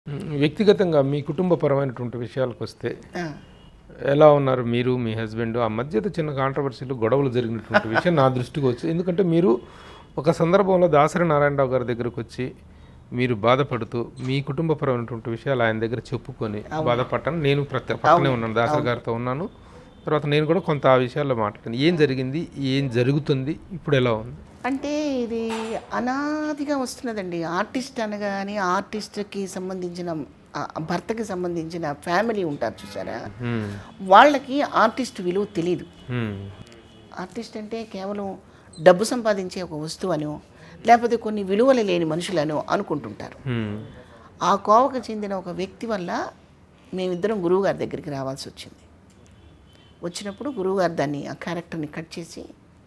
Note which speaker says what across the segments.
Speaker 1: మ్, వ్యక్తిగతంగా మీ కుటుంబపరమైనటువంటి విషయాలకు వస్తే
Speaker 2: ఆ,
Speaker 1: ఎలా ఉన్నారు మీరు మీ హస్బెండ్ ఆ మధ్య చిన్న కాంట్రవర్సీలు గొడవలు జరిగినటువంటి విషయం నా దృష్టికి వచ్చి ఎందుకంటే మీరు ఒక సందర్భంలో దాసరి నారాయణరావు గారి దగ్గరకు వచ్చి మీరు బాధపడుతూ మీ కుటుంబపరమైనటువంటి విషయాలు ఆయన దగ్గర చెప్పుకొని బాధపడ్డాను నేను ప్రతి పక్కనే ఉన్నాను దాసరి గారితో ఉన్నాను తర్వాత నేను కూడా కొంత ఆ విషయాల్లో మాట్లాడాను ఏం జరిగింది ఏం జరుగుతుంది ఇప్పుడు ఎలా ఉంది
Speaker 2: అంటే ఇది అనాదిగా వస్తున్నదండి ఆర్టిస్ట్ అనగానే ఆర్టిస్ట్కి సంబంధించిన ఆ, భర్తకి సంబంధించిన ఫ్యామిలీ ఉంటారు చూసారా
Speaker 1: మ్,
Speaker 2: వాళ్ళకి ఆర్టిస్ట్ విలువ తెలియదు
Speaker 1: మ్,
Speaker 2: ఆర్టిస్ట్ అంటే కేవలం డబ్బు సంపాదించే ఒక వస్తువు అనో లేకపోతే కొన్ని విలువలు లేని మనుషులనో అనుకుంటుంటారు
Speaker 1: మ్,
Speaker 2: ఆ కోవకు చెందిన ఒక వ్యక్తి వల్ల మేమిద్దరం గురువుగారి దగ్గరికి రావాల్సి వచ్చింది వచ్చినప్పుడు గురువుగారు దాన్ని ఆ క్యారెక్టర్ని కట్ చేసి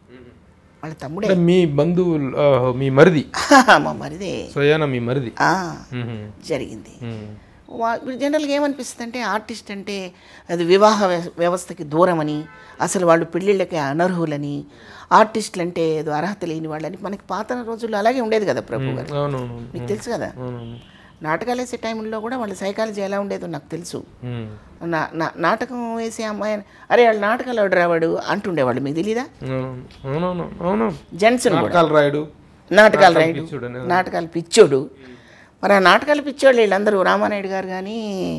Speaker 2: వాళ్ళ తమ్ముడే
Speaker 1: అంటే మీ బంధువులు ఆ, మీ మరిది
Speaker 2: మా మరిదే
Speaker 1: సోయానా మీ మరిది
Speaker 2: ఆ,
Speaker 1: మ్మ్.
Speaker 2: జరిగింది
Speaker 1: మ్మ్.
Speaker 2: వా- జనరల్గా ఏమనిపిస్తుంది అంటే ఆర్టిస్ట్ అంటే అది వివాహ వ్య- వ్యవస్థకి దూరమని అసలు వాళ్ళు పెళ్ళిళ్ళకి అనర్హులని ఆర్టిస్టులు అంటే ఏదో అర్హత లేని వాళ్ళని మనకి పాత రోజుల్లో అలాగే ఉండేది కదా ప్రభు గారు
Speaker 1: అవునవును
Speaker 2: మీకు తెలుసు కదా
Speaker 1: అవునవును
Speaker 2: నాటకాలు వేసే టైంలో కూడా వాళ్ళ సైకాలజీ ఎలా ఉండేదో నాకు తెలుసు
Speaker 1: మ్మ్.
Speaker 2: నా నా- నాటకం వేసే అమ్మాయి అరే వాళ్ళు నాటకాలు ఆడు రావాడు అంటుండేవాళ్ళు మీకు తెలీదా
Speaker 1: అవునవును అవునవును అవును
Speaker 2: జెంట్స్ని కూడా
Speaker 1: నాటకాలు రాయడు
Speaker 2: నాటకాలు రాయడు
Speaker 1: పిచ్చోడని.
Speaker 2: నాటకాలు పిచ్చోడు మరి ఆ నాటకాలు పిచ్చోళ్ళు వీళ్ళందరూ రామానాయుడు గారు కానీ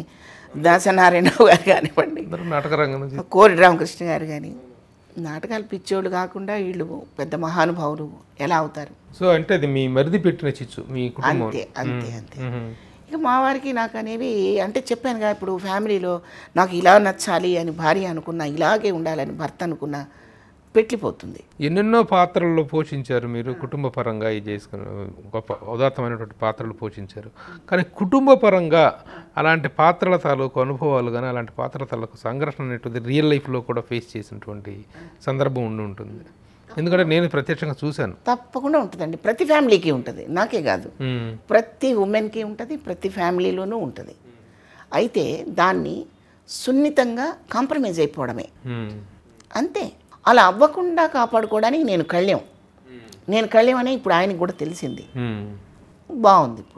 Speaker 2: దాసనారాయణరావు గారు కానివ్వండి
Speaker 1: అందరూ నాటక రంగం నుంచి
Speaker 2: కోరి రామకృష్ణ గారు కానీ నాటకాలు పిచ్చోళ్ళు కాకుండా వీళ్ళు పెద్ద మహానుభావులు ఎలా అవుతారు
Speaker 1: సో అంటే అది మీ మరిది పెట్టిన చిచ్చు మీ కుటుంబం
Speaker 2: అంతే అంతే అంతే
Speaker 1: మ్మ్.
Speaker 2: ఇక మా వారికి నాకు అనేవి అంటే చెప్పాను కదా ఇప్పుడు ఫ్యామిలీలో నాకు ఇలా నచ్చాలి అని భార్య అనుకున్నా ఇలాగే ఉండాలని భర్త అనుకున్నా పెట్టిపోతుంది
Speaker 1: ఎన్నెన్నో పాత్రల్లో పోషించారు మీరు కుటుంబ పరంగా ఇది చేసుకుని గొప్ప ఉదాత్తమైనటువంటి పాత్రలు పోషించారు కానీ కుటుంబ పరంగా అలాంటి పాత్రల తాలూకు అనుభవాలు కానీ అలాంటి పాత్రల తాలూకు సంఘర్షణ అనేటువంటి రియల్ లైఫ్లో కూడా ఫేస్ చేసినటువంటి సందర్భం ఉండి ఉంటుంది ఎందుకంటే నేను ప్రత్యక్షంగా చూశాను
Speaker 2: తప్పకుండా ఉంటుందండి ప్రతి ఫ్యామిలీకి ఉంటుంది నాకే కాదు
Speaker 1: మ్మ్.
Speaker 2: ప్రతి ఉమెన్కి ఉంటుంది ప్రతి ఫ్యామిలీలోనూ ఉంటుంది అయితే దాన్ని సున్నితంగా కాంప్రమైజ్ అయిపోవడమే
Speaker 1: మ్మ్.
Speaker 2: అంతే అలా అవ్వకుండా కాపాడుకోవడానికి నేను కళ్యం నేను కళ్యం అనే ఇప్పుడు ఆయనకు కూడా తెలిసింది
Speaker 1: మ్మ్.
Speaker 2: బాగుంది ఇప్పుడు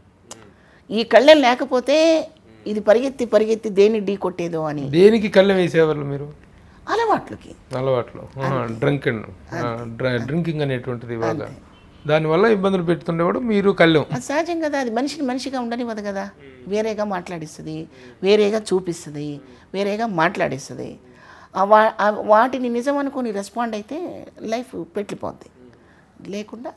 Speaker 2: ఈ కళ్యం లేకపోతే ఇది పరిగెత్తి పరిగెత్తి దేన్ని ఢీ కొట్టేదో అని
Speaker 1: దేనికి కళ్ళెం వేసేవాళ్ళు మీరు
Speaker 2: అలవాట్లకి
Speaker 1: అలవాట్లు డ్రంక్ అండ్ డ్రింకింగ్ అనేటువంటిది ఇవాళ దానివల్ల ఇబ్బందులు పెడుతుండేవాడు మీరు కళ్ళెం
Speaker 2: అది సహజం కదా అది మనిషిని మనిషిగా ఉండనివ్వదు కదా వేరేగా మాట్లాడిస్తుంది వేరేగా చూపిస్తుంది వేరేగా మాట్లాడిస్తుంది ఆ వా ఆ వాటిని నిజం అనుకొని రెస్పాండ్ అయితే లైఫ్ పెట్టిపోద్ది లేకుండా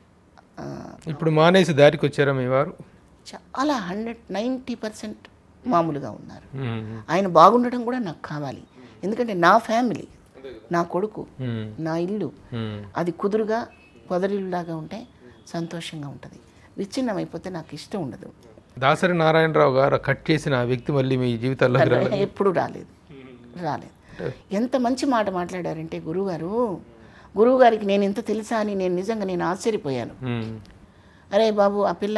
Speaker 2: ఆ,
Speaker 1: ఇప్పుడు మానేసి దారికి వచ్చారా మీ వారు
Speaker 2: చాలా హండ్రెడ్ నైంటీ పర్సెంట్ మామూలుగా ఉన్నారు
Speaker 1: మ్మ్.
Speaker 2: ఆయన బాగుండడం కూడా నాకు కావాలి ఎందుకంటే నా ఫ్యామిలీ నా కొడుకు
Speaker 1: మ్మ్.
Speaker 2: నా ఇల్లు
Speaker 1: మ్మ్.
Speaker 2: అది కుదురుగా పొదరిల్లాగా ఉంటే సంతోషంగా ఉంటుంది విచ్ఛిన్నమైపోతే నాకు ఇష్టం ఉండదు
Speaker 1: దాసరి నారాయణరావు గారు కట్ చేసిన ఆ వ్యక్తి మళ్ళీ మీ జీవితాల్లోకి రాలేదు
Speaker 2: ఎప్పుడు రాలేదు రాలేదు ఎంత మంచి మాట మాట్లాడారంటే గురువుగారు గురువుగారికి నేను ఇంత తెలుసా అని నేను నిజంగా నేను ఆశ్చర్యపోయాను
Speaker 1: మ్మ్.
Speaker 2: అరే బాబు ఆ పిల్ల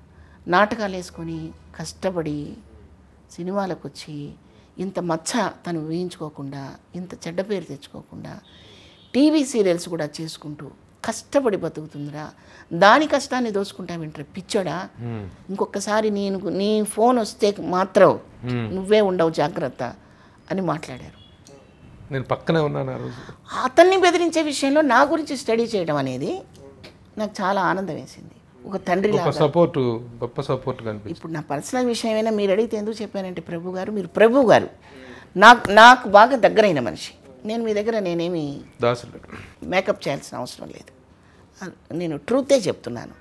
Speaker 2: నాటకాలు వేసుకొని కష్టపడి సినిమాలకు వచ్చి ఇంత మచ్చ తను వేయించుకోకుండా ఇంత చెడ్డ పేరు తెచ్చుకోకుండా టీవీ సీరియల్స్ కూడా చేసుకుంటూ కష్టపడి బతుకుతుందిరా దాని కష్టాన్ని దోచుకుంటా వింటారు పిచ్చోడా
Speaker 1: మ్మ్.
Speaker 2: ఇంకొకసారి నేను నీ ఫోన్ వస్తే మాత్రం
Speaker 1: మ్మ్.
Speaker 2: నువ్వే ఉండవు జాగ్రత్త అని మాట్లాడారు
Speaker 1: నేను పక్కనే ఉన్నాను ఆ రోజు
Speaker 2: అతన్ని బెదిరించే విషయంలో నా గురించి స్టడీ చేయడం అనేది నాకు చాలా ఆనందం వేసింది ఒక తండ్రి
Speaker 1: గొప్ప సపోర్ట్ గొప్ప సపోర్ట్ కనిపించింది
Speaker 2: ఇప్పుడు నా పర్సనల్ విషయమైనా మీరు అడిగితే ఎందుకు చెప్పానంటే ప్రభు గారు మీరు ప్రభు గారు నాకు నాకు బాగా దగ్గరైన మనిషి నేను మీ దగ్గర నేనేమి
Speaker 1: దాసులు
Speaker 2: మేకప్ చేయాల్సిన అవసరం లేదు అ- నేను ట్రూతే చెప్తున్నాను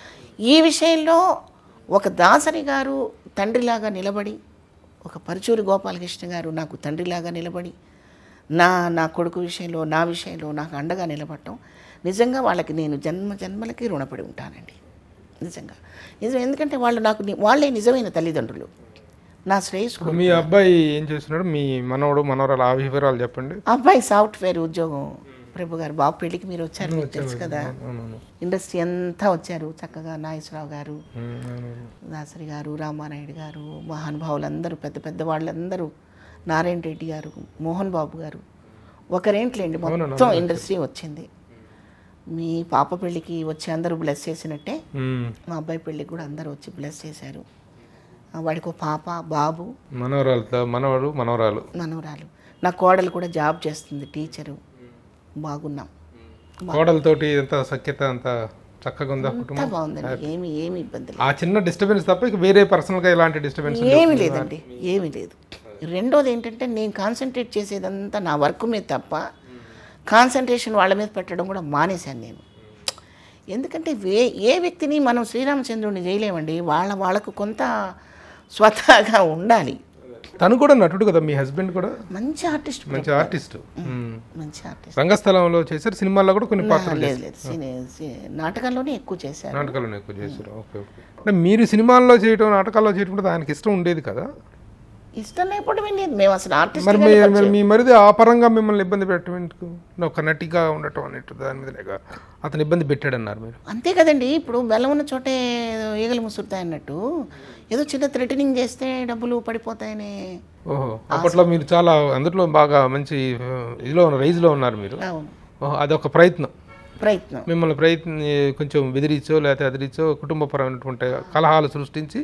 Speaker 2: ఈ విషయంలో ఒక దాసరి గారు తండ్రిలాగా నిలబడి ఒక పరుచూరి గోపాలకృష్ణ గారు నాకు తండ్రిలాగా నిలబడి నా నా కొడుకు విషయంలో నా విషయంలో నాకు అండగా నిలబడటం నిజంగా వాళ్ళకి నేను జన్మ జన్మలకి రుణపడి ఉంటానండి నిజంగా నిజం ఎందుకంటే వాళ్ళు నాకు ని- వాళ్ళే నిజమైన తల్లిదండ్రులు నా శ్రేయస్సు
Speaker 1: ఇప్పుడు మీ అబ్బాయి ఏం చేస్తున్నాడు మీ మనవడు మనవరాలు ఆ వివరాలు చెప్పండి
Speaker 2: అబ్బాయి సాఫ్ట్వేర్ ఉద్యోగం ప్రభు గారు బాబు పెళ్ళికి మీరు వచ్చారు మీకు తెలుసు కదా
Speaker 1: అవునవును
Speaker 2: ఇండస్ట్రీ అంతా వచ్చారు చక్కగా నాగేశ్వరరావు గారు
Speaker 1: మ్మ్. అవునవును.
Speaker 2: దాసరి గారు రామానాయుడు గారు మహానుభావులందరూ పెద్ద పెద్ద వాళ్ళందరూ నారాయణ రెడ్డి గారు మోహన్ బాబు గారు ఒకరేంట్లేండి మొత్తం ఇండస్ట్రీ వచ్చింది మీ పాప పెళ్ళికి వచ్చి అందరూ బ్లెస్ చేసినట్టే
Speaker 1: మ్మ్.
Speaker 2: మా అబ్బాయి పెళ్ళికి కూడా అందరూ వచ్చి బ్లెస్ చేశారు ఆ, వాడికి ఒక పాప బాబు
Speaker 1: మనవరాలతో మనవడు మనవరాలు
Speaker 2: మనవరాలు నా కోడలు కూడా జాబ్ చేస్తుంది టీచరు బాగున్నాం
Speaker 1: కోడలతోటి ఎంత సఖ్యత అంత చక్కగా ఉందా
Speaker 2: అంతా
Speaker 1: కుటుంబం
Speaker 2: బాగుందండి ఏమి ఏమి ఇబ్బంది లేదు
Speaker 1: ఆ చిన్న డిస్టర్బెన్స్ తప్ప ఇక వేరే పర్సనల్గా ఎలాంటి డిస్టర్బెన్స్
Speaker 2: ఏమీ లేదండి ఏమీ లేదు రెండోది ఏంటంటే నేను కాన్సన్ట్రేట్ చేసేదంతా నా వర్క్ మీద తప్ప కాన్సన్ట్రేషన్ వాళ్ళ మీద పెట్టడం కూడా మానేశాను నేను ఎందుకంటే వే ఏ వ్యక్తిని మనం శ్రీరామచంద్రుడిని చేయలేమండి వాళ్ళ వాళ్ళకు కొంత స్వతహాగా ఉండాలి
Speaker 1: తను కూడా నటుడు కదా మీ హస్బెండ్ కూడా
Speaker 2: మంచి ఆర్టిస్ట్
Speaker 1: మంచి ఆర్టిస్ట్
Speaker 2: మంచి ఆర్టిస్ట్
Speaker 1: రంగస్థలంలో చేశారు సినిమాల్లో కూడా కొన్ని పాత్రలు
Speaker 2: లేదు లేదు సినీ- సి- నాటకాల్లోనే ఎక్కువ చేశారు
Speaker 1: నాటకాలను ఎక్కువ చేశారు ఓకే ఓకే అంటే మీరు సినిమాల్లో చేయటం నాటకాల్లో చేయటం కూడా ఆయనకి ఇష్టం ఉండేది కదా
Speaker 2: ఇష్టం లేకపోవడం లేదు మేము అసలు ఆర్టిస్ట్
Speaker 1: మరి మీ- మరి మీ మరిది ఆ పరంగా మిమ్మల్ని ఇబ్బంది పెట్టడం ఎందుకు ఒక నటిగా ఉండటం అనేట్టు దాని మీద లేక అతను ఇబ్బంది పెట్టాడన్నారు మీరు
Speaker 2: అంతే కదండి ఇప్పుడు బెల్లం ఉన్న చోటే ఈగలు ముసురుతాయి అన్నట్టు ఏదో చిన్న థ్రెటనింగ్ చేస్తే డబ్బులు పడిపోతాయని
Speaker 1: ఓహో అప్పట్లో మీరు చాలా అందులో బాగా మంచి ఆ, ఇదిలో రైజ్లో ఉన్నారు మీరు
Speaker 2: అవును
Speaker 1: ఓహో అదొక ప్రయత్నం
Speaker 2: ప్రయత్నం
Speaker 1: మిమ్మల్ని ప్రయత్నం కొంచెం బెదిరించో లేకపోతే అదిరించో కుటుంబపరమైనటువంటి కలహాలు సృష్టించి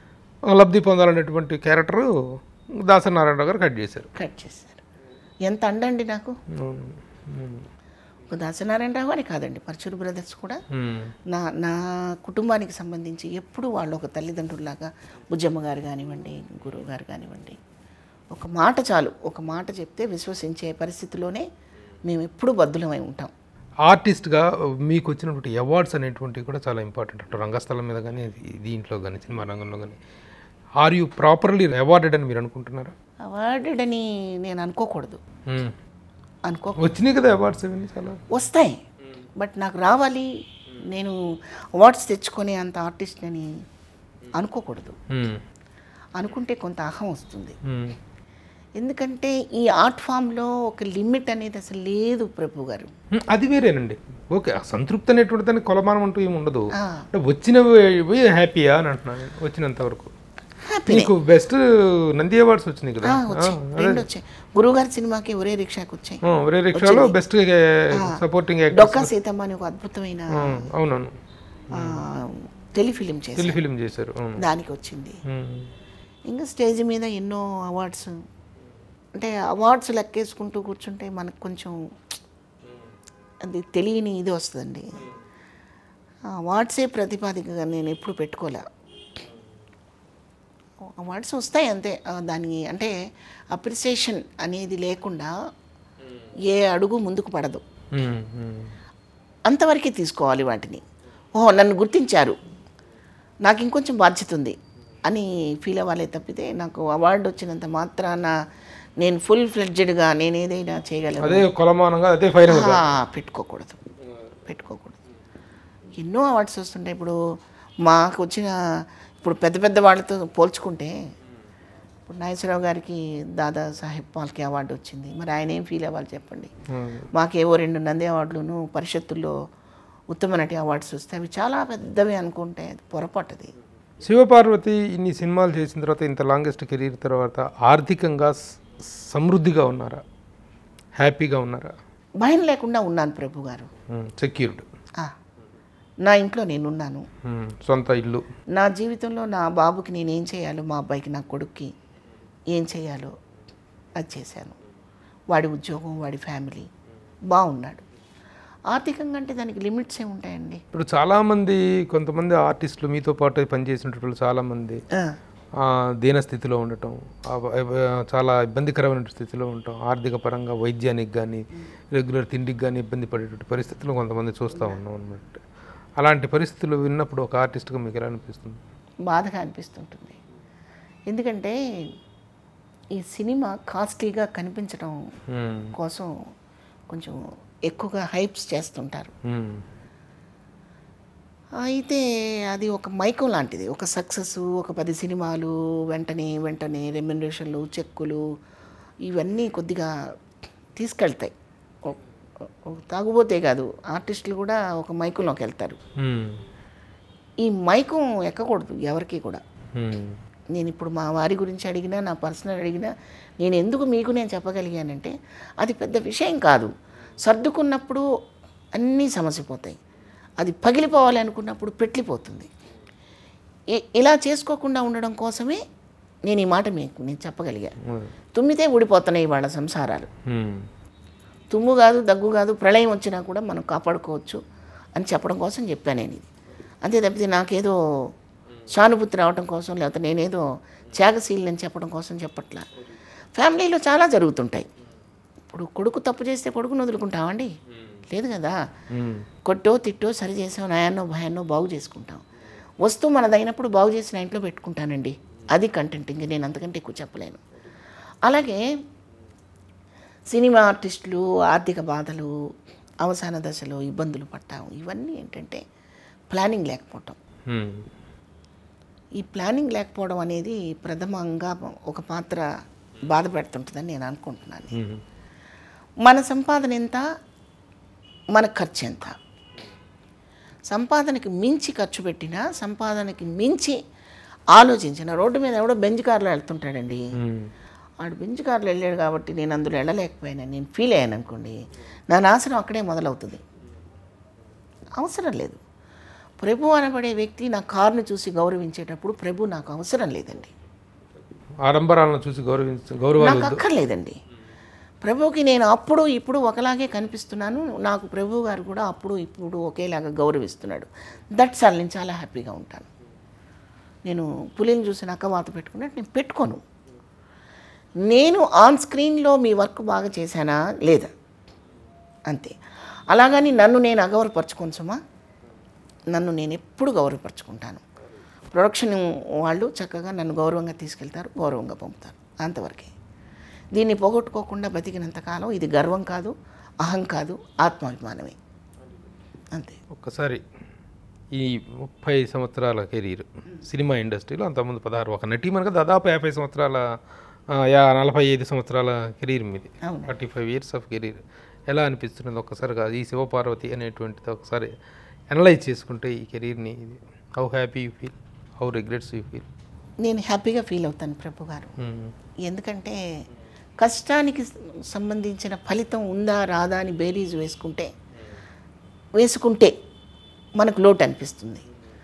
Speaker 1: ఒక లబ్ధి పొందాలనేటువంటి క్యారెక్టర్ దాసరి నారాయణరావు గారు కట్ చేశారు
Speaker 2: కట్ చేశారు ఎంత అండండి నాకు
Speaker 1: ఉమ్, ఉమ్,
Speaker 2: ఒక దాసనారాయణరావు గారి కాదండి పరచూరు బ్రదర్స్ కూడా
Speaker 1: ఉమ్,
Speaker 2: నా నా కుటుంబానికి సంబంధించి ఎప్పుడు వాళ్ళు ఒక తల్లిదండ్రుల్లాగా బుజ్జమ్మ గారు కానివ్వండి గురువు గారు కానివ్వండి ఒక మాట చాలు ఒక మాట చెప్తే విశ్వసించే పరిస్థితిలోనే మేము ఎప్పుడు బద్దులమై ఉంటాం
Speaker 1: ఆర్టిస్ట్గా మీకు వచ్చినటువంటి అవార్డ్స్ అనేటువంటివి కూడా చాలా ఇంపార్టెంట్ అటు రంగస్థలం మీద కానీ దీంట్లో కానీ సినిమా రంగంలో కానీ ఆర్ యూ ప్రాపర్లీ అవార్డెడ్ అని మీరు అనుకుంటున్నారా
Speaker 2: అవార్డెడ్ అని నేను అనుకోకూడదు
Speaker 1: ఉమ్.
Speaker 2: అనుకో
Speaker 1: వచ్చినాయి కదా అవార్డ్స్ అవన్నీ చాలా
Speaker 2: వస్తాయి బట్ నాకు రావాలి నేను అవార్డ్స్ తెచ్చుకునే అంత ఆర్టిస్ట్ అని అనుకోకూడదు
Speaker 1: ఉమ్,
Speaker 2: అనుకుంటే కొంత అహం వస్తుంది
Speaker 1: ఉమ్,
Speaker 2: ఎందుకంటే ఈ ఆర్ట్ ఫామ్లో ఒక లిమిట్ అనేది అసలు లేదు ప్రభు గారు
Speaker 1: ఉమ్, అది వేరేనండి ఓకే ఆ సంతృప్తి అనేటువంటి దానికి కొలమానం అంటూ ఏమి ఉండదు
Speaker 2: ఆ.
Speaker 1: అంటే వచ్చినవి హ్యాపీయా అని అంటున్నాను వచ్చినంత వరకు
Speaker 2: హ్యాపీనే
Speaker 1: మీకు బెస్ట్ నంది అవార్డ్స్ వచ్చినాయి కదా
Speaker 2: వచ్చాయి రెండు వచ్చాయి గురువుగారి సినిమాకి ఒరే రిక్షాకి వచ్చాయి
Speaker 1: ఆ, ఒరే రిక్షాలో best supporting actor
Speaker 2: Dokka Seethamma అని ఒక అద్భుతమైన
Speaker 1: అవునవును
Speaker 2: ఆ, టెలిఫిలిం చేసి
Speaker 1: టెలి ఫిలిం చేశారు అవును.
Speaker 2: దానికి వచ్చింది
Speaker 1: ఉమ్,
Speaker 2: ఇంకా స్టేజ్ మీద ఎన్నో అవార్డ్స్ అంటే అవార్డ్స్ లెక్కేసుకుంటూ కూర్చుంటే మనకు కొంచెం అది తెలియని ఇది వస్తుందండి ఆ అవార్డ్సే ప్రతిపాదికగా నేను ఎప్పుడు పెట్టుకోలే అవార్డ్స్ వస్తాయి అంతే ఆ, దాని అంటే అప్రిసియేషన్ అనేది లేకుండా ఏ అడుగు ముందుకు పడదు
Speaker 1: ఉమ్, ఉమ్.
Speaker 2: అంతవరకే తీసుకోవాలి వాటిని ఓహో నన్ను గుర్తించారు నాకు ఇంకొంచెం బాధ్యత ఉంది అని ఫీల్ అవ్వాలే తప్పితే నాకు అవార్డు వచ్చినంత మాత్రాన నేను ఫుల్ ఫ్లెడ్జెడ్గా నేను ఏదైనా చేయగలను
Speaker 1: అదే కొలమానంగా అదే ఫైనల్
Speaker 2: ఆ, పెట్టుకోకూడదు పెట్టుకోకూడదు ఎన్నో అవార్డ్స్ వస్తుంటాయి ఇప్పుడు మాకు వచ్చిన ఇప్పుడు పెద్ద పెద్ద వాళ్ళతో పోల్చుకుంటే ఇప్పుడు నాగేశ్వరరావు గారికి దాదా సాహెబ్ పాల్కే అవార్డు వచ్చింది మరి ఆయన ఏం ఫీల్ అవ్వాలి చెప్పండి మాకేవో రెండు నంది అవార్డులను పరిషత్తుల్లో ఉత్తమ నటి అవార్డ్స్ వస్తే అవి చాలా పెద్దవి అనుకుంటే అది పొరపాటుది
Speaker 1: శివపార్వతి ఇన్ని సినిమాలు చేసిన తర్వాత ఇంత లాంగెస్ట్ కెరీర్ తర్వాత ఆర్థికంగా స- సమృద్ధిగా ఉన్నారా హ్యాపీగా ఉన్నారా
Speaker 2: భయం లేకుండా ఉన్నాను ప్రభు గారు
Speaker 1: సెక్యూర్డ్
Speaker 2: ఆ, నా ఇంట్లో నేనున్నాను
Speaker 1: సొంత ఇల్లు
Speaker 2: నా జీవితంలో నా బాబుకి నేను ఏం చేయాలో మా అబ్బాయికి నా కొడుక్కి ఏం చేయాలో అది చేశాను వాడి ఉద్యోగం వాడి ఫ్యామిలీ బాగున్నాడు ఆర్థికంగా అంటే దానికి లిమిట్స్ ఏ ఉంటాయండి
Speaker 1: ఇప్పుడు చాలామంది కొంతమంది ఆర్టిస్టులు మీతో పాటు పనిచేసినటువంటి వాళ్ళు చాలామంది
Speaker 2: ఆ,
Speaker 1: ఆ, దీన స్థితిలో ఉండటం ఆ, ఆ, చాలా ఇబ్బందికరమైన స్థితిలో ఉండటం ఆర్థిక పరంగా వైద్యానికి కానీ రెగ్యులర్ తిండికి కానీ ఇబ్బంది పడేటువంటి పరిస్థితులు కొంతమంది చూస్తూ ఉన్నాం అనమాట అలాంటి పరిస్థితులు విన్నప్పుడు ఒక ఆర్టిస్ట్గా మీకు ఎలా అనిపిస్తుంది
Speaker 2: బాధగా అనిపిస్తుంటుంది ఎందుకంటే ఈ సినిమా కాస్ట్లీగా కనిపించడం
Speaker 1: మ్మ్.
Speaker 2: కోసం కొంచెం ఎక్కువగా హైప్స్ చేస్తుంటారు
Speaker 1: మ్మ్.
Speaker 2: అయితే అది ఒక మైకం లాంటిది ఒక సక్సెస్ ఒక పది సినిమాలు వెంటనే వెంటనే రెమ్యునరేషన్లు చెక్కులు ఇవన్నీ కొద్దిగా తీసుకెళ్తాయి ఓ- ఓ- తాగుబోతే కాదు ఆర్టిస్టులు కూడా ఒక మైకంలోకి వెళ్తారు
Speaker 1: మ్మ్.
Speaker 2: ఈ మైకం ఎక్కకూడదు ఎవరికి కూడా
Speaker 1: మ్మ్.
Speaker 2: నేను ఇప్పుడు మా వారి గురించి అడిగినా నా పర్సనల్ అడిగినా నేను ఎందుకు మీకు నేను చెప్పగలిగానంటే అది పెద్ద విషయం కాదు సర్దుకున్నప్పుడు అన్నీ సమసిపోతాయి అది పగిలిపోవాలి అనుకున్నప్పుడు పెట్లిపోతుంది ఇ- ఇలా చేసుకోకుండా ఉండడం కోసమే నేను ఈ మాట మీకు నేను చెప్పగలిగా
Speaker 1: ఉమ్.
Speaker 2: తుమ్మితే ఊడిపోతున్నాయి వాళ్ళ సంసారాలు
Speaker 1: ఉమ్.
Speaker 2: తుమ్ము కాదు దగ్గు కాదు ప్రళయం వచ్చినా కూడా మనం కాపాడుకోవచ్చు అని చెప్పడం కోసం చెప్పాను నేను ఇది అంతే తప్పితే నాకేదో సానుభూతి రావడం కోసం లేకపోతే నేనేదో త్యాగశీలని చెప్పడం కోసం చెప్పట్లా ఫ్యామిలీలో చాలా జరుగుతుంటాయి ఇప్పుడు కొడుకు తప్పు చేస్తే కొడుకును వదులుకుంటామండి లేదు కదా
Speaker 1: ఉమ్.
Speaker 2: కొట్టో తిట్టో సరి చేసాం నయాన్నో భయాన్నో బాగు చేసుకుంటాం వస్తువు మనదైనప్పుడు బాగు చేసిన ఇంట్లో పెట్టుకుంటానండి అది కంటెంట్ ఇంక నేను అంతకంటే ఎక్కువ చెప్పలేను అలాగే సినిమా ఆర్టిస్టులు ఆర్థిక బాధలు అవసాన దశలో ఇబ్బందులు పట్టాం ఇవన్నీ ఏంటంటే ప్లానింగ్ లేకపోవటం
Speaker 1: ఉమ్.
Speaker 2: ఈ ప్లానింగ్ లేకపోవడం అనేది ప్రథమంగా ఒక పాత్ర బాధ పెడుతుంటుందని నేను అనుకుంటున్నాను
Speaker 1: ఉమ్.
Speaker 2: మన సంపాదన ఎంత మన ఖర్చు ఎంత సంపాదనకి మించి ఖర్చు పెట్టినా సంపాదనకి మించి ఆలోచించిన రోడ్డు మీద ఎవడో బెంచ్ కార్లో వెళ్తుంటాడండి
Speaker 1: ఉమ్.
Speaker 2: వాడు బెంచ్ కార్లో వెళ్ళాడు కాబట్టి నేను అందులో వెళ్ళలేకపోయాను నేను ఫీల్ అయ్యాను అనుకోండి నా నాశనం అక్కడే మొదలవుతుంది అవసరం లేదు ప్రభు అనబడే వ్యక్తి నా కారుని చూసి గౌరవించేటప్పుడు ప్రభు నాకు అవసరం లేదండి
Speaker 1: ఆడంబరాలను చూసి గౌరవించ గౌరవాలు
Speaker 2: నాకు అక్కర్లేదండి ప్రభువుకి నేను అప్పుడు ఇప్పుడు ఒకలాగే కనిపిస్తున్నాను నాకు ప్రభు గారు కూడా అప్పుడు ఇప్పుడు ఒకేలాగా గౌరవిస్తున్నాడు దట్స్ ఆల్ నేను చాలా హ్యాపీగా ఉంటాను నేను పులిని చూసి నక్క వాత పెట్టుకున్నట్టు నేను పెట్టుకోను నేను ఆన్ స్క్రీన్లో మీ వర్క్ బాగా చేశానా లేదా అంతే అలాగని నన్ను నేను అగౌరవపరచుకోను సుమా నన్ను నేను ఎప్పుడు గౌరవపరచుకుంటాను ప్రొడక్షన్ వాళ్ళు చక్కగా నన్ను గౌరవంగా తీసుకెళ్తారు గౌరవంగా పంపుతారు అంతవరకే దీన్ని పోగొట్టుకోకుండా బతికినంతకాలం ఇది గర్వం కాదు అహం కాదు ఆత్మాభిమానమే అంతే
Speaker 1: ఒక్కసారి ఈ ముప్పై సంవత్సరాల కెరీర్ సినిమా ఇండస్ట్రీలో అంతకుముందు పదహారు ఒక నటీమనగా దాదాపు యాభై సంవత్సరాల ఆ, యా నలభై ఐదు సంవత్సరాల కెరీర్ మీది
Speaker 2: అవును.
Speaker 1: Forty five years of career ఎలా అనిపిస్తున్నది ఒక్కసారి కాదు ఈ శివపార్వతి అనేటువంటిది ఒకసారి అనలైజ్ చేసుకుంటే ఈ కెరీర్ని how happy you feel how regrets you feel
Speaker 2: నేను హ్యాపీగా ఫీల్ అవుతాను ప్రభు గారు ఎందుకంటే కష్టానికి సంబంధించిన ఫలితం ఉందా రాదా అని బేరీజ్ వేసుకుంటే వేసుకుంటే మనకు లోటు అనిపిస్తుంది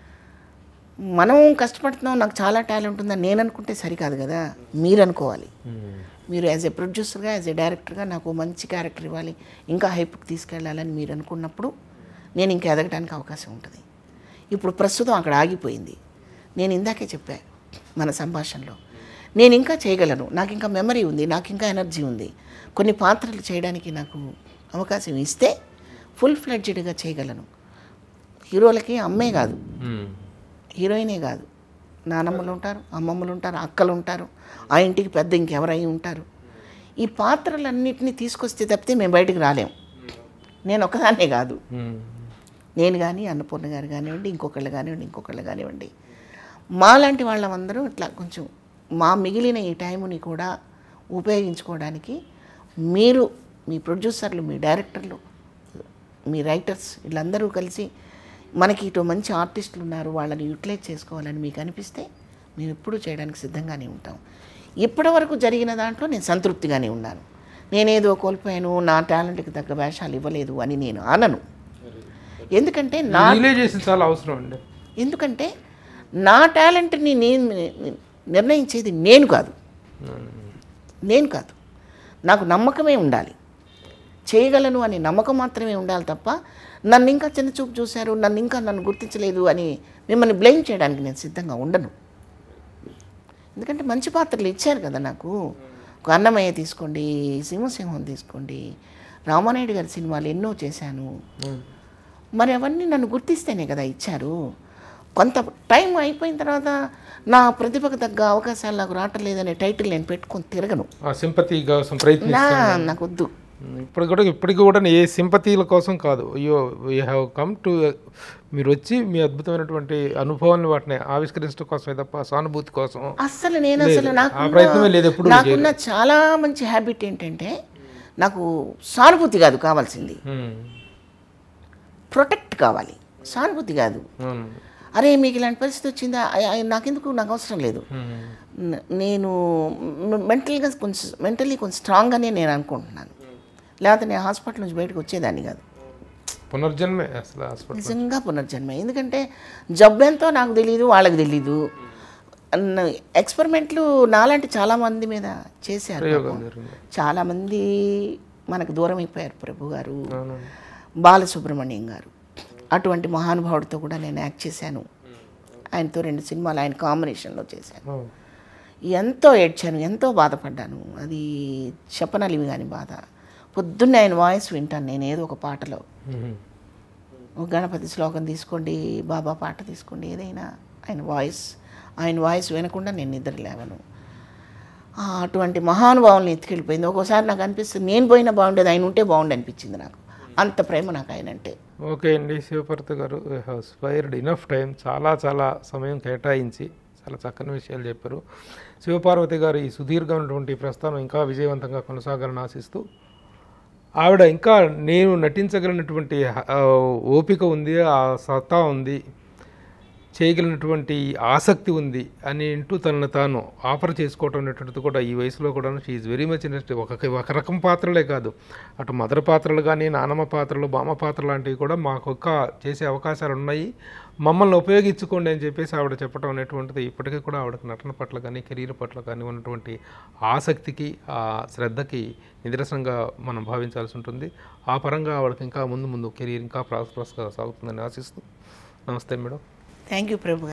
Speaker 2: మనం కష్టపడుతున్నాం నాకు చాలా టాలెంట్ ఉందని నేను అనుకుంటే సరికాదు కదా మీరు అనుకోవాలి మీరు యాజ్ ఎ ప్రొడ్యూసర్గా యాజ్ ఎ డైరెక్టర్గా నాకు మంచి క్యారెక్టర్ ఇవ్వాలి ఇంకా హైప్కి తీసుకెళ్ళాలని మీరు అనుకున్నప్పుడు నేను ఇంకా ఎదగడానికి అవకాశం ఉంటుంది ఇప్పుడు ప్రస్తుతం అక్కడ ఆగిపోయింది నేను ఇందాకే చెప్పా మన సంభాషణలో నేను ఇంకా చేయగలను నాకు ఇంకా మెమరీ ఉంది నాకు ఇంకా ఎనర్జీ ఉంది కొన్ని పాత్రలు చేయడానికి నాకు అవకాశం ఇస్తే ఫుల్ ఫ్లెడ్జెడ్గా చేయగలను హీరోలకి అమ్మే కాదు హీరోయినే కాదు నానమ్మలు ఉంటారు అమ్మమ్మలు ఉంటారు అక్కలు ఉంటారు ఆ ఇంటికి పెద్ద ఇంకెవరై ఉంటారు ఈ పాత్రలన్నింటినీ తీసుకొస్తే తప్పితే మేము బయటికి రాలేం నేను ఒకదాన్నే కాదు నేను కానీ అన్నపూర్ణ గారు కానివ్వండి ఇంకొకళ్ళు కానివ్వండి ఇంకొకళ్ళు కానివ్వండి మాలాంటి వాళ్ళమందరం ఇట్లా కొంచెం మా మిగిలిన ఈ టైంని కూడా ఉపయోగించుకోవడానికి మీరు మీ ప్రొడ్యూసర్లు మీ డైరెక్టర్లు మీ రైటర్స్ వీళ్ళందరూ కలిసి మనకి ఇటు మంచి ఆర్టిస్టులు ఉన్నారు వాళ్ళని యూటిలైజ్ చేసుకోవాలని మీకు అనిపిస్తే మేము ఎప్పుడూ చేయడానికి సిద్ధంగానే ఉంటాం ఇప్పటి వరకు జరిగిన దాంట్లో నేను సంతృప్తిగానే ఉన్నాను నేనేదో కోల్పోయాను నా టాలెంట్కి తగ్గ వేషాలు ఇవ్వలేదు అని నేను అనను ఎందుకంటే నా
Speaker 1: రియలైజేషన్ చాలా అవసరం అండి
Speaker 2: ఎందుకంటే నా టాలెంట్ని నేను నిర్ణయించేది నేను కాదు నేను కాదు నాకు నమ్మకమే ఉండాలి చేయగలను అనే నమ్మకం మాత్రమే ఉండాలి తప్ప నన్ను ఇంకా చిన్న చూపు చూశారు నన్ను ఇంకా నన్ను గుర్తించలేదు అని మిమ్మల్ని బ్లేమ్ చేయడానికి నేను సిద్ధంగా ఉండను ఎందుకంటే మంచి పాత్రలు ఇచ్చారు కదా నాకు ఒక అన్నమయ్య తీసుకోండి సింహసింహం తీసుకోండి రామానాయుడు గారి సినిమాలు ఎన్నో చేశాను మరి అవన్నీ నన్ను గుర్తిస్తేనే కదా ఇచ్చారు కొంత టైం అయిపోయిన తర్వాత నా ప్రతిభకు తగ్గ అవకాశాలు నాకు రావటం లేదనే టైటిల్ నేను పెట్టుకొని తిరగను
Speaker 1: ఆ సింపతి కోసం ప్రయత్నం
Speaker 2: నా నాకు వద్దు
Speaker 1: ఇప్పుడు కూడా ఇప్పటికి కూడా ఏ సింపతీల కోసం కాదు అయ్యో వీ హ్యావ్ కమ్ టు మీరు వచ్చి మీ అద్భుతమైనటువంటి అనుభవాన్ని వాటిని ఆవిష్కరించడం కోసమే తప్ప సానుభూతి కోసం
Speaker 2: అస్సలు నేను అసలు నాకు
Speaker 1: ఆ ప్రయత్నమే లేదు ఎప్పుడు
Speaker 2: నాకున్న చాలా మంచి హ్యాబిట్ ఏంటంటే నాకు సానుభూతి కాదు కావాల్సింది
Speaker 1: ఉమ్,
Speaker 2: ప్రొటెక్ట్ కావాలి సానుభూతి కాదు
Speaker 1: అవును.
Speaker 2: అరే మీకు ఇలాంటి పరిస్థితి వచ్చిందా అయ్- అయ్ నాకెందుకు నాకు అవసరం లేదు
Speaker 1: ఉమ్,
Speaker 2: న- నేను మెంటల్గా కొంచెం మెంటల్లీ కొంచెం స్ట్రాంగ్గానే నేను అనుకుంటున్నాను లేకపోతే నేను హాస్పిటల్ నుంచి బయటకు వచ్చేదాన్ని కాదు
Speaker 1: పునర్జన్మే అసలు హాస్పిటల్
Speaker 2: నిజంగా పునర్జన్మ ఎందుకంటే జబ్బు ఎంతో నాకు తెలియదు వాళ్ళకి తెలీదు అన్న ఎక్స్పెరిమెంట్లు నాలాంటి చాలామంది మీద చేశారు
Speaker 1: ప్రయోగం జరిగింది
Speaker 2: చాలామంది మనకు దూరం అయిపోయారు ప్రభు గారు
Speaker 1: అవునండి
Speaker 2: బాలసుబ్రహ్మణ్యం గారు అటువంటి మహానుభావుడితో కూడా నేను యాక్ట్ చేశాను ఆయనతో రెండు సినిమాలు ఆయన కాంబినేషన్లో చేశాను
Speaker 1: ఓ.
Speaker 2: ఎంతో ఏడ్చాను ఎంతో బాధపడ్డాను అది చెప్పనలివి కాని బాధ పొద్దున్నే ఆయన వాయిస్ వింటాను నేను ఏదో ఒక పాటలో
Speaker 1: మ్మ్.
Speaker 2: ఒక గణపతి శ్లోకం తీసుకోండి బాబా పాట తీసుకోండి ఏదైనా ఆయన వాయిస్ ఆయన వాయిస్ వినకుండా నేను నిద్ర లేవను ఆ, అటువంటి మహానుభావుల్ని ఎత్తుకెళ్ళిపోయింది ఒక్కోసారి నాకు అనిపిస్తుంది నేను పోయినా బాగుండేది ఆయన ఉంటే బాగుండు అనిపించింది నాకు అంత ప్రేమ నాకు ఆయన అంటే
Speaker 1: ఓకే అండి Sivaparthi garu we have spared enough time చాలా చాలా సమయం కేటాయించి చాలా చక్కని విషయాలు చెప్పారు శివపార్వతి గారు ఈ సుదీర్ఘమైనటువంటి ప్రస్థానం ఇంకా విజయవంతంగా కొనసాగాలని ఆశిస్తూ ఆవిడ ఇంకా నేను నటించగలిగినటువంటి ఆ, ఓపిక ఉంది ఆ సత్తా ఉంది చేయగలిగినటువంటి ఆసక్తి ఉంది అని అంటూ తనను తాను ఆఫర్ చేసుకోవటం అనేటువంటిది కూడా ఈ వయసులో కూడా షీఈ్ వెరీ మచ్ ఇంట్రెస్ట్ ఒక ఒక రకం పాత్రలే కాదు అటు మదర్ పాత్రలు కానీ నానమ్మ పాత్రలు బామ్మ పాత్రలు లాంటివి కూడా మాకొక్క చేసే అవకాశాలు ఉన్నాయి మమ్మల్ని ఉపయోగించుకోండి అని చెప్పేసి ఆవిడ చెప్పడం అనేటువంటిది ఇప్పటికీ కూడా ఆవిడకి నటన పట్ల కానీ కెరీర్ పట్ల కానీ ఉన్నటువంటి ఆసక్తికి ఆ శ్రద్ధకి నిదర్శనంగా మనం భావించాల్సి ఉంటుంది ఆ పరంగా ఆవిడకి ఇంకా ముందు ముందు కెరీర్ ఇంకా ప్రాస్పరస్గా సాగుతుందని ఆశిస్తూ నమస్తే మేడం
Speaker 2: థ్యాంక్ యూ ప్రభు